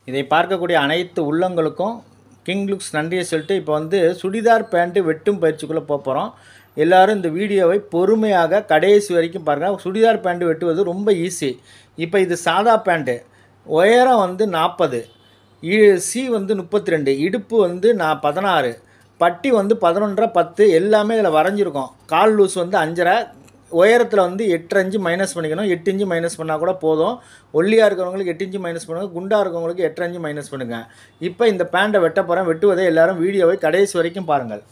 இதை பார்க்கக்கூடிய அனைத்து உள்ளங்களுக்கும் கிங் லுக்ஸ் நன்றியை சொல்லிட்டு இப்போ வந்து சுடிதார் பேண்ட்டு வெட்டும் பயிற்சிக்குள்ளே போக போகிறோம் எல்லாரும் இந்த வீடியோவை பொறுமையாக கடைசி வரைக்கும் பாருங்கள் சுடிதார் பேண்ட்டு வெட்டுவது ரொம்ப ஈஸி இப்போ இது சாதா பேண்ட்டு உயரம் வந்து நாற்பது சி வந்து முப்பத்தி ரெண்டு இடுப்பு வந்து நான் பதினாறு பட்டி வந்து பதினொன்றரை பத்து எல்லாமே இதில் வரைஞ்சிருக்கோம் கால் லூஸ் வந்து அஞ்சரை உயரத்தில் வந்து எட்டு இன்ச்சு மைனஸ் பண்ணிக்கணும் எட்டு இன்ச்சு மைனஸ் பண்ணால் கூட போதும் ஒல்லியாக இருக்கிறவங்களுக்கு எட்டு இன்ச்சு மைனஸ் பண்ணுங்க குண்டாக இருக்கவங்களுக்கு எட்டு இன்ச்சு மைனஸ் பண்ணுங்க இப்போ இந்த பேண்ட்டை வெட்ட போகிறேன் வெட்டுவதை எல்லாரும் வீடியோவை கடைசி வரைக்கும் பாருங்கள்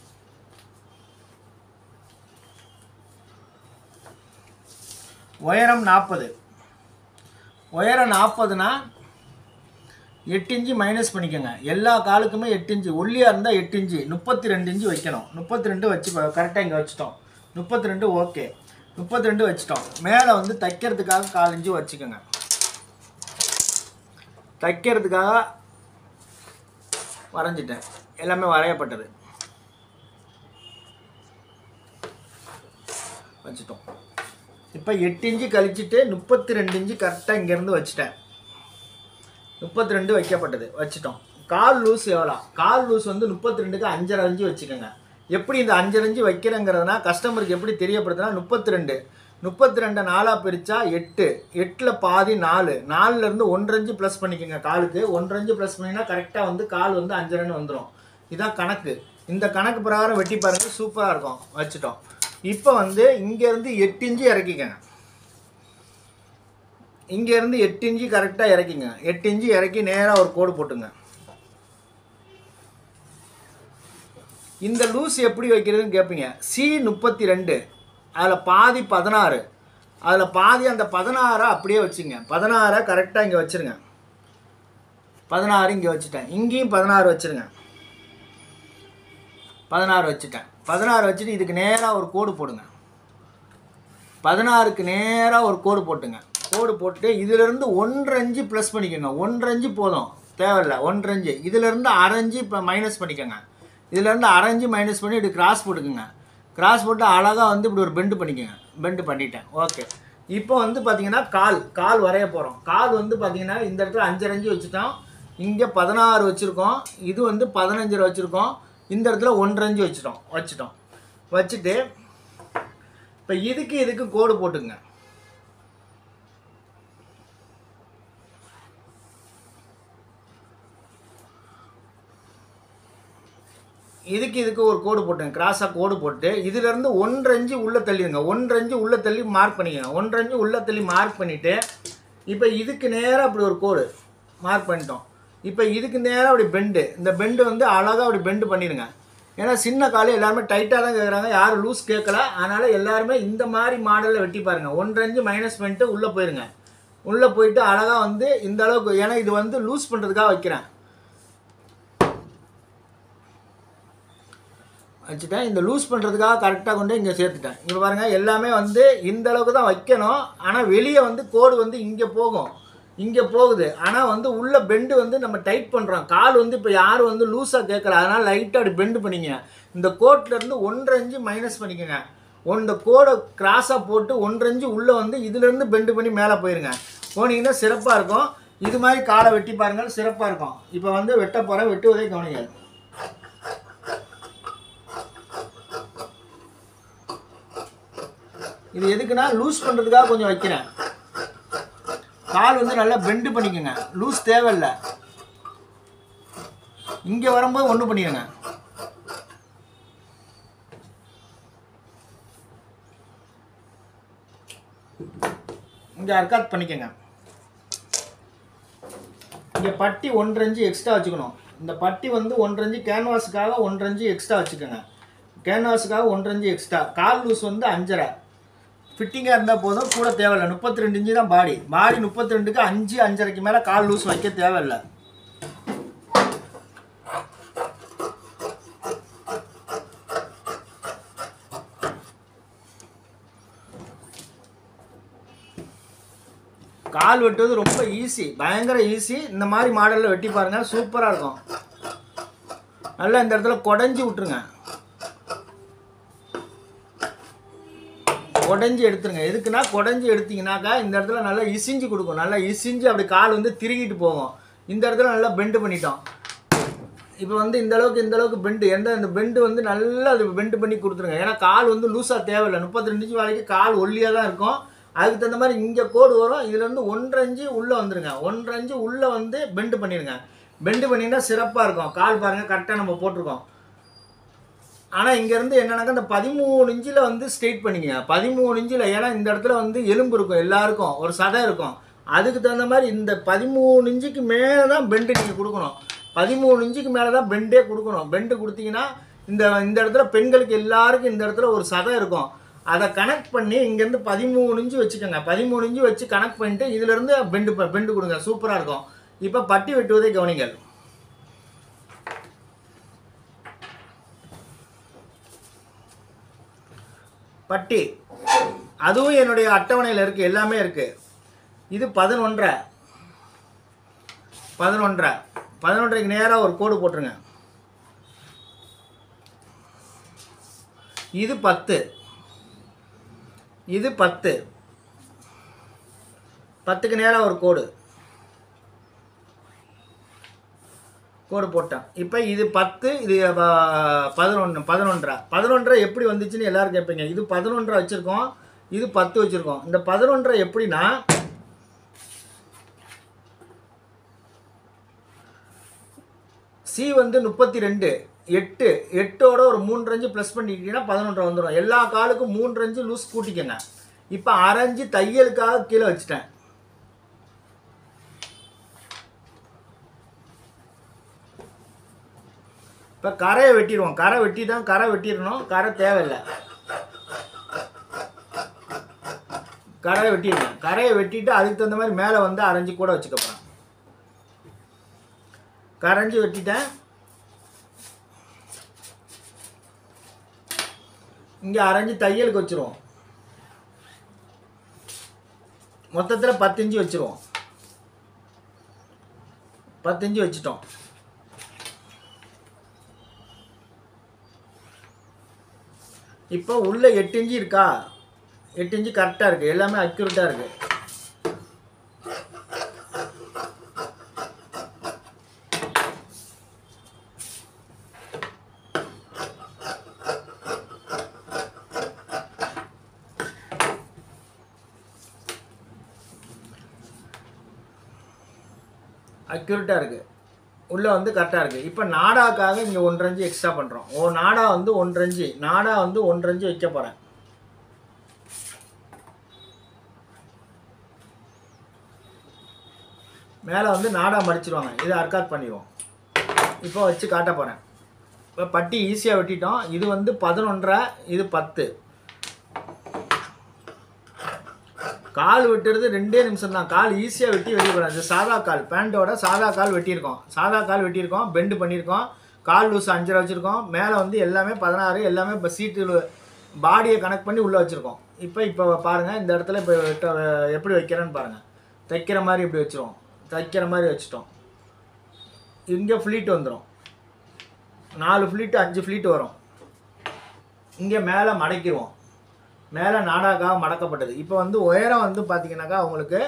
உயரம் நாற்பது உயரம் நாற்பதுனா எட்டு இன்ச்சு மைனஸ் பண்ணிக்கோங்க எல்லா காலுக்குமே எட்டு இன்ச்சு ஒல்லியாக இருந்தால் எட்டு இன்ச்சு முப்பத்தி ரெண்டு இன்ச்சு வைக்கணும் முப்பத்தி ரெண்டு வச்சு கரெக்டாக இங்கே வச்சுட்டோம் முப்பத்தி ரெண்டு ஓகே முப்பத்தி ரெண்டு வச்சுட்டோம் மேலே வந்து தைக்கிறதுக்காக கால் இன்ச்சு வச்சுக்கோங்க தைக்கிறதுக்காக வரைஞ்சிட்டேன் எல்லாமே வரையப்பட்டது வச்சுட்டோம் இப்போ எட்டு இன்ச்சு கழிச்சிட்டு முப்பத்தி ரெண்டு இன்ச்சு கரெக்டாக இங்கேருந்து வச்சுட்டேன் முப்பத்தி ரெண்டு வைக்கப்பட்டது வச்சுட்டோம் கால் லூஸ் எவ்வளோ கால் லூஸ் வந்து முப்பத்தி ரெண்டுக்கு அஞ்சரை அஞ்சு வச்சுக்கோங்க எப்படி இந்த அஞ்சரை அஞ்சு வைக்கிறேங்கிறதுனா கஸ்டமருக்கு எப்படி தெரியப்படுதுன்னா முப்பத்தி ரெண்டு முப்பத்தி ரெண்டை நாலாக பிரித்தா எட்டு எட்டில் பாதி நாலு நாலுலேருந்து ஒன்றரை ப்ளஸ் பண்ணிக்கோங்க காலுக்கு ஒன்றரை ப்ளஸ் பண்ணிங்கன்னா கரெக்டாக வந்து கால் வந்து அஞ்சரைன்னு வந்துடும் இதான் கணக்கு இந்த கணக்கு பிரகாரம் வெட்டி பாருங்கள் சூப்பராக இருக்கும் வச்சுட்டோம் இப்போ வந்து இங்கேருந்து எட்டு இன்ச்சு இறக்கிக்கங்க இங்கேருந்து எட்டு இன்ச்சு கரெக்டாக இறக்கிங்க எட்டு இன்ச்சு இறக்கி நேராக ஒரு கோடு போட்டுங்க இந்த லூஸ் எப்படி வைக்கிறதுன்னு கேட்பீங்க சி முப்பத்தி ரெண்டு அதில் பாதி பதினாறு அதில் பாதி அந்த பதினாறை அப்படியே வச்சுங்க பதினாறை கரெக்டாக இங்கே வச்சுருங்க பதினாறு இங்கே வச்சுட்டேன் இங்கேயும் பதினாறு வச்சுருங்க பதினாறு வச்சுட்டேன் பதினாறு வச்சுட்டு இதுக்கு நேராக ஒரு கோடு போடுங்க பதினாறுக்கு நேராக ஒரு கோடு போட்டுங்க கோடு போட்டுட்டு இதிலேருந்து ஒன்றரை ப்ளஸ் பண்ணிக்கோங்க ஒன்றரை போதும் தேவையில்லை ஒன்றரை இதிலேருந்து அரைஞ்சு இப்போ மைனஸ் பண்ணிக்கோங்க இதிலேருந்து அரைஞ்சு மைனஸ் பண்ணி இப்படி கிராஸ் போட்டுக்குங்க கிராஸ் போட்டு அழகாக வந்து இப்படி ஒரு பெண்டு பண்ணிக்கோங்க பெண்டு பண்ணிட்டேன் ஓகே இப்போ வந்து பார்த்தீங்கன்னா கால் கால் வரைய போகிறோம் கால் வந்து பார்த்தீங்கன்னா இந்த இடத்துல அஞ்சரை அஞ்சு வச்சுட்டோம் இங்கே பதினாறு வச்சுருக்கோம் இது வந்து பதினஞ்சரை வச்சுருக்கோம் இந்த இடத்துல ஒன்றரை வச்சுட்டோம் வச்சுட்டோம் வச்சுட்டு இப்போ இதுக்கு இதுக்கு கோடு போட்டுங்க இதுக்கு இதுக்கு ஒரு கோடு போட்டுங்க கிராஸாக கோடு போட்டு இதுலேருந்து ஒன்றரை உள்ளே தள்ளிடுங்க ஒன்றரை உள்ளே தள்ளி மார்க் பண்ணிக்கோங்க ஒன்றரை உள்ளே தள்ளி மார்க் பண்ணிவிட்டு இப்போ இதுக்கு நேராக அப்படி ஒரு கோடு மார்க் பண்ணிட்டோம் இப்போ இதுக்கு நேராக அப்படி பெண்டு இந்த பெண்டு வந்து அழகாக அப்படி பெண்டு பண்ணிடுங்க ஏன்னா சின்ன காலு எல்லாருமே டைட்டாக தான் கேட்குறாங்க யாரும் லூஸ் கேட்கல அதனால் எல்லாருமே இந்த மாதிரி மாடலில் வெட்டி பாருங்கள் ஒன்றரை மைனஸ் பண்ணிட்டு உள்ளே போயிருங்க உள்ளே போயிட்டு அழகாக வந்து இந்த அளவுக்கு ஏன்னா இது வந்து லூஸ் பண்ணுறதுக்காக வைக்கிறேன் வச்சுட்டேன் இந்த லூஸ் பண்ணுறதுக்காக கரெக்டாக கொண்டு இங்கே சேர்த்துட்டேன் இங்கே பாருங்கள் எல்லாமே வந்து இந்த அளவுக்கு தான் வைக்கணும் ஆனால் வெளியே வந்து கோடு வந்து இங்கே போகும் இங்கே போகுது ஆனால் வந்து உள்ள பெண்டு வந்து நம்ம டைட் பண்ணுறோம் கால் வந்து இப்போ யாரும் வந்து லூஸாக கேட்கல அதனால் லைட்டாக அப்படி பெண்டு பண்ணிங்க இந்த கோட்லேருந்து ஒன்றரை இன்ச்சு மைனஸ் பண்ணிக்கோங்க இந்த கோடை கிராஸாக போட்டு ஒன்றரை இன்ச்சு உள்ளே வந்து இதுலேருந்து பெண்டு பண்ணி மேலே போயிருங்க போனீங்கன்னா சிறப்பாக இருக்கும் இது மாதிரி காலை வெட்டி பாருங்கள் சிறப்பாக இருக்கும் இப்போ வந்து வெட்ட போகிறேன் வெட்டுவதை கவனிங்க இது எதுக்குன்னா லூஸ் பண்ணுறதுக்காக கொஞ்சம் வைக்கிறேன் கால் வந்து நல்லா பெண்டு பண்ணிக்கோங்க லூஸ் தேவையில்லை இங்கே வரும்போது ஒன்று பண்ணிடுங்க இங்கே அர்க்காத் பண்ணிக்கோங்க இங்கே பட்டி ஒன்றரை எக்ஸ்ட்ரா வச்சுக்கணும் இந்த பட்டி வந்து ஒன்றரை கேன்வாஸுக்காக ஒன்றரை எக்ஸ்ட்ரா வச்சுக்கோங்க கேன்வாஸுக்காக ஒன்றரை எக்ஸ்ட்ரா கால் லூஸ் வந்து அஞ்சரை ஃபிட்டிங்காக இருந்தால் போதும் கூட தேவையில்லை முப்பத்தி ரெண்டு இன்ச்சு தான் பாடி பாடி முப்பத்தி ரெண்டுக்கு அஞ்சு அஞ்சரைக்கு மேலே கால் லூஸ் வைக்க தேவையில்லை கால் வெட்டுவது ரொம்ப ஈஸி பயங்கர ஈஸி இந்த மாதிரி மாடலில் வெட்டி பாருங்கள் சூப்பராக இருக்கும் நல்லா இந்த இடத்துல குடஞ்சி விட்ருங்க குடஞ்சி எடுத்துருங்க எதுக்குன்னா குடஞ்சி எடுத்தீங்கன்னாக்கா இந்த இடத்துல நல்லா இசிஞ்சு கொடுக்கும் நல்லா இசிஞ்சு அப்படி கால் வந்து திருகிட்டு போகும் இந்த இடத்துல நல்லா பெண்டு பண்ணிட்டோம் இப்போ வந்து இந்த அளவுக்கு இந்த அளவுக்கு பெண்டு எந்த இந்த பெண்டு வந்து நல்லா அது பெண்டு பண்ணி கொடுத்துருங்க ஏன்னா கால் வந்து லூஸாக தேவையில்லை முப்பத்தி ரெண்டு இன்ச்சு வரைக்கும் கால் ஒல்லியாக தான் இருக்கும் அதுக்கு தகுந்த மாதிரி இங்கே கோடு வரும் இதுல இருந்து ஒன்றரை இன்ச்சு உள்ளே வந்துருங்க ஒன்றரை இன்ச்சு உள்ளே வந்து பெண்டு பண்ணிடுங்க பெண்டு பண்ணிங்கன்னா சிறப்பாக இருக்கும் கால் பாருங்கள் கரெக்டாக நம்ம போட்டிருக்கோம் ஆனால் இங்கேருந்து என்னன்னாக்கா இந்த பதிமூணு இன்ச்சில் வந்து ஸ்ட்ரெயிட் பண்ணிக்கங்க பதிமூணு இன்ச்சில் ஏன்னா இந்த இடத்துல வந்து எலும்பு இருக்கும் எல்லாருக்கும் ஒரு சதை இருக்கும் அதுக்கு தகுந்த மாதிரி இந்த பதிமூணு இன்ச்சுக்கு மேலே தான் பெண்டு நீங்கள் கொடுக்கணும் பதிமூணு இன்ச்சுக்கு மேலே தான் பெண்டே கொடுக்கணும் பெண்டு கொடுத்தீங்கன்னா இந்த இந்த இடத்துல பெண்களுக்கு எல்லாருக்கும் இந்த இடத்துல ஒரு சதை இருக்கும் அதை கனெக்ட் பண்ணி இங்கேருந்து பதிமூணு இன்ச்சு வச்சுக்கோங்க பதிமூணு இன்ச்சு வச்சு கனெக்ட் பண்ணிட்டு இதுலேருந்து பெண்டு ப- பெண்டு கொடுங்க சூப்பராக இருக்கும் இப்போ பட்டி வெட்டுவதை கவனிங்கள் பட்டி அதுவும் என்னுடைய அட்டவணையில் இருக்குது எல்லாமே இருக்குது இது பதினொன்றரை பதினொன்றரை பதினொன்றைக்கு நேராக ஒரு கோடு போட்டுருங்க இது பத்து இது பத்து பத்துக்கு நேராக ஒரு கோடு கோடு போட்டேன் இப்போ இது பத்து இது பதினொன்று பதினொன்றரை பதினொன்றரை எப்படி வந்துச்சுன்னு எல்லாரும் கேட்பீங்க இது பதினொன்றரை வச்சுருக்கோம் இது பத்து வச்சுருக்கோம் இந்த பதினொன்றரை எப்படின்னா சி வந்து முப்பத்தி ரெண்டு எட்டு எட்டோட ஒரு மூன்று அஞ்சு ப்ளஸ் பண்ணிக்கிட்டீங்கன்னா பதினொன்றரை வந்துடும் எல்லா காலுக்கும் மூன்று அஞ்சு லூஸ் கூட்டிக்கங்க இப்போ அரைஞ்சு தையலுக்காக கீழே வச்சுட்டேன் இப்போ கரையை வெட்டிடுவோம் கரை வெட்டி தான் கரை வெட்டிடணும் கரை தேவையில்லை கரையை வெட்டிடுங்க கரையை வெட்டிட்டு அதுக்கு தகுந்த மாதிரி மேலே வந்து அரைஞ்சு கூட வச்சுக்கப்புறம் கரைஞ்சி வெட்டிட்டேன் இங்கே அரைஞ்சு தையலுக்கு வச்சுருவோம் மொத்தத்தில் பத்து இன்ச்சு வச்சுருவோம் பத்து இன்ச்சு வச்சுட்டோம் இப்போ உள்ள எட்டு இன்ச்சு இருக்கா எட்டு இன்ச்சு கரெக்டாக இருக்குது எல்லாமே அக்யூரேட்டாக இருக்குது அக்யூரேட்டாக இருக்குது உள்ளே வந்து கரெக்டாக இருக்குது இப்போ நாடாக்காக இங்கே ஒன்றரை எக்ஸ்ட்ரா பண்ணுறோம் ஓ நாடா வந்து ஒன்றரை நாடா வந்து ஒன்றரை வைக்க போகிறேன் மேலே வந்து நாடா மடிச்சிருவாங்க இதை அர்க்காத் பண்ணிடுவோம் இப்போ வச்சு காட்ட போகிறேன் இப்போ பட்டி ஈஸியாக வெட்டிட்டோம் இது வந்து பதினொன்றரை இது பத்து கால் வெட்டுறது ரெண்டே நிமிஷம் தான் கால் ஈஸியாக வெட்டி வெளியே போகிறாங்க இது சாதா கால் பேண்ட்டோட சாதா கால் வெட்டியிருக்கோம் சாதா கால் வெட்டியிருக்கோம் பெண்டு பண்ணியிருக்கோம் கால் லூஸ் அஞ்சரை வச்சுருக்கோம் மேலே வந்து எல்லாமே பதினாறு எல்லாமே இப்போ சீட்டு பாடியை கனெக்ட் பண்ணி உள்ளே வச்சுருக்கோம் இப்போ இப்போ பாருங்கள் இந்த இடத்துல இப்போ வெட்ட- எப்படி வைக்கிறேன்னு பாருங்கள் தைக்கிற மாதிரி இப்படி வச்சுருவோம் தைக்கிற மாதிரி வச்சுட்டோம் இங்கே ஃப்ளீட் வந்துடும் நாலு ஃப்ளீட்டு அஞ்சு ஃப்ளீட் வரும் இங்கே மேலே மடக்கிடுவோம் மேலே நாடாக்காக மடக்கப்பட்டது இப்போ வந்து உயரம் வந்து பார்த்தீங்கன்னாக்கா உங்களுக்கு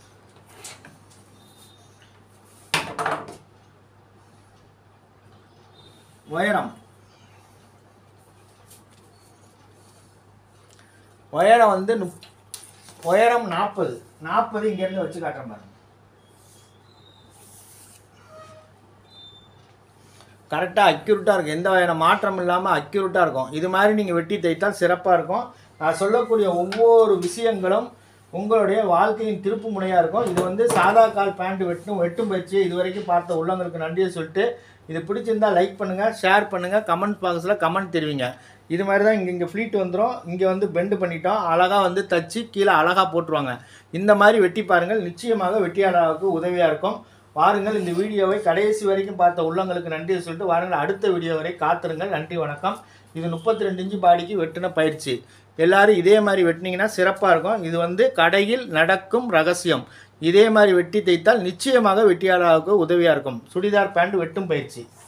உயரம் உயரம் வந்து நுப் உயரம் நாற்பது நாற்பது இங்கேருந்து வச்சு காட்டுறேன் பாருங்க கரெக்டாக அக்யூரேட்டாக இருக்கும் எந்த வகையான மாற்றம் இல்லாமல் அக்யூரேட்டாக இருக்கும் இது மாதிரி நீங்கள் வெட்டி தைத்தால் சிறப்பாக இருக்கும் நான் சொல்லக்கூடிய ஒவ்வொரு விஷயங்களும் உங்களுடைய வாழ்க்கையின் திருப்பு முனையாக இருக்கும் இது வந்து சாதா கால் பேண்ட் வெட்டும் வெட்டும் பயிற்சி இது வரைக்கும் பார்த்த உள்ளவங்களுக்கு நன்றியை சொல்லிட்டு இது பிடிச்சிருந்தா லைக் பண்ணுங்கள் ஷேர் பண்ணுங்கள் கமெண்ட் பாக்ஸில் கமெண்ட் தெரிவிங்க இது மாதிரி தான் இங்கே இங்கே ஃப்ளீட் வந்துடும் இங்கே வந்து பெண்டு பண்ணிட்டோம் அழகாக வந்து தச்சு கீழே அழகாக போட்டுருவாங்க இந்த மாதிரி வெட்டி பாருங்கள் நிச்சயமாக வெட்டியாளருக்கு உதவியாக இருக்கும் வாருங்கள் இந்த வீடியோவை கடைசி வரைக்கும் பார்த்த உள்ளங்களுக்கு நன்றியை சொல்லிட்டு வாருங்கள் அடுத்த வீடியோ வரை காத்திருங்கள் நன்றி வணக்கம் இது முப்பத்தி ரெண்டு இன்ச்சு பாடிக்கு வெட்டின பயிற்சி எல்லாரும் இதே மாதிரி வெட்டினீங்கன்னா சிறப்பாக இருக்கும் இது வந்து கடையில் நடக்கும் ரகசியம் இதே மாதிரி வெட்டி தைத்தால் நிச்சயமாக வெட்டியாளருக்கு உதவியாக இருக்கும் சுடிதார் பேண்ட் வெட்டும் பயிற்சி